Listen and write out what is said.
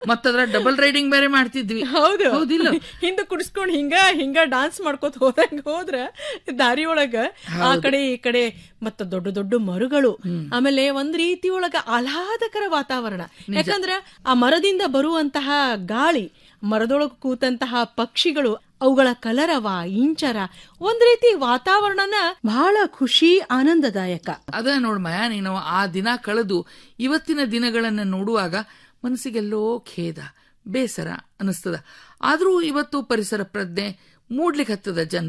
ಮತ್ತದ್ರ double riding ಬೇರೆ ಮಾಡ್ತಿದ್ವಿ ಹೌದು ಹೌದಿಲ್ಲ ಹಿಂದ ಕುಡಿಸ್ಕೊಂಡ್ ಹಿಂಗ ಹಿಂಗ ಡಾನ್ಸ್ ಮಾಡ್ಕೋತ ಹೋದಂಗ ಹೋದ್ರ ದಾರಿ ಒಳಗ ಆ ಕಡೆ ಈ ಕಡೆ ಮತ್ತ ದೊಡ್ಡ ದೊಡ್ಡ ಮರಗಳು ಆಮೇಲೆ ಒಂದ್ ರೀತಿ ಒಳಗ ಆಹ್ಲಾದಕರ ವಾತಾವರಣ ಯಾಕಂದ್ರ ಆ ಮರದಿಂದ ಬರುವಂತಹ ಗಾಳಿ ಮರದೊಳಗ ಕೂತಂತಹ ಪಕ್ಷಿಗಳು ಅವುಗಳ ಕಲರವ ಇಂಚರ ಒಂದ್ ರೀತಿ ವಾತಾವರಣನ ಬಹಳ ಖುಷಿ ಆನಂದದಾಯಕ ಅದ ನೋಡ್ಮಯ ನೀನು ಆ ದಿನ ಕಳೆದು ಇವತ್ತಿನ ದಿನಗಳನ್ನ ನೋಡುವಾಗ ಮನಸ್ಸಿಗೆಲ್ಲೋ ಖೇದ ಬೇಸರ ಅನಿಸ್ತದ ಆದ್ರೂ ಇವತ್ತು ಪರಿಸರ ಪ್ರಜ್ಞೆ ಮೂಡ್ಲಿಕ್ಕೆ ಹತ್ತದ ಜನ